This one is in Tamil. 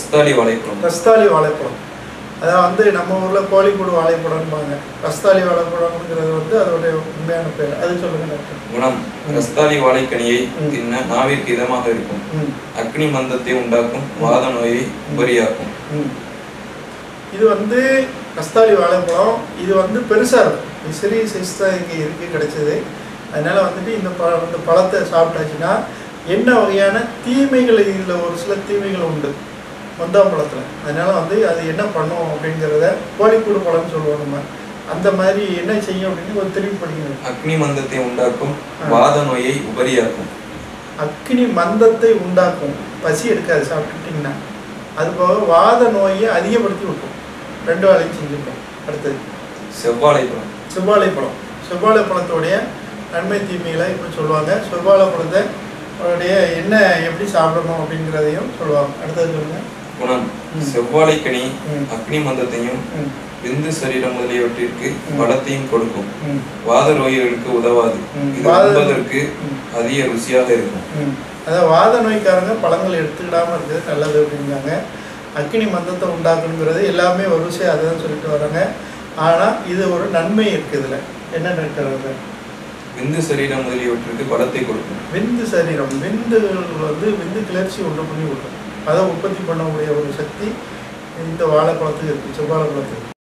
ரஸ்தாலி வாழைப்பழம் ரஸ்தாலி வாழைப்பழம் அதான் வந்து நம்ம ஊரில் கோழிக்கூடு வாழைப்பழம்பாங்க ரஸ்தாலி வாழைப்பழம்ங்கிறது வந்து அதோடைய உண்மையான பேர் அது சொல்லுங்க டாக்டர் குணம் ரஸ்தாலி வாழைக்கனியை ம். தின்ன நாவிற்கு இதமாக இருக்கும் ம் அக்னி மந்தத்தை உண்டாக்கும் வாத நோயை உபரியாக்கும் ம். இது வந்து ரஸ்தாலி வாழைப்பழம் இது வந்து பெருசாக இருக்கும் இது சிறிய சைஸ் தான் இங்கே இருக்கு கிடைச்சது அதனால வந்துட்டு இந்த பழ இந்த பழத்தை சாப்பிட்டாச்சுன்னா என்ன வகையான தீமைகள் இதில் ஒரு சில தீமைகள் உண்டு மொந்தாம்பழத்தில் அதனால வந்து அது என்ன பண்ணும் அப்படிங்கிறத கோழிக்கூடு பழம்னு சொல்லுவோம் நம்ம அந்த மாதிரி என்ன செய்யும் அப்படின்னு கொஞ்சம் திரும்பி படிக்கணும் அக்னி மந்தத்தை உண்டாக்கும் வாத நோயை உபரியாக்கும் அக்னி மந்தத்தை உண்டாக்கும் பசி எடுக்காது சாப்பிட்டுட்டிங்கன்னா அது போக வாத நோயை அதிகப்படுத்தி விட்டுரும் ரெண்டு வேலையும் செஞ்சுருக்கோம் அடுத்தது செவ்வாழைப்பழம் செவ்வாழை பழம் செவ்வாழை பழத்தோடைய நன்மை தீமைகளை இப்படி சொல்லுவாங்க செவ்வாழை பழத்தை உடைய என்ன எப்படி சாப்பிடணும் அப்படிங்கிறதையும் சொல்லுவாங்க அடுத்தது சொல்லுங்க குணம் ம். செவ்வாழைக்கனி ம். அக்னி மந்தத்தையும் ம் விந்து சரீரம் முதலியவற்றிற்கு ம். பலத்தையும் கொடுக்கும் ம் வாத நோய்களுக்கு உதவாது ம். இது வாத- உண்பதற்கு ம். அதிக ருசியாக இருக்கும் ம் அதாவது வாத நோய்க்காரங்க பழங்கள் எடுத்துக்கிடாமல் இருக்கிறது நல்லது அப்படிங்காங்க அக்கினி மந்தத்தை உண்டாக்கணுங்கிறது எல்லாமே வரிசை அதை தான் சொல்லிட்டு வராங்க ஆனால் இது ஒரு நன்மை இருக்குது இதில் என்ன இருக்கிறது விந்து சரீரம் முதலியவற்றிற்கு பலத்தை கொடுக்கும் விந்து சரீரம் விந்துகள் வந்து விந்து கிளர்ச்சி உண்டு பண்ணி விடும் அதை உற்பத்தி பண்ணக்கூடிய ஒரு சக்தி இந்த வாழைப்பழத்துக்கு இருக்குது செவ்வாழைப்பழத்துக்கு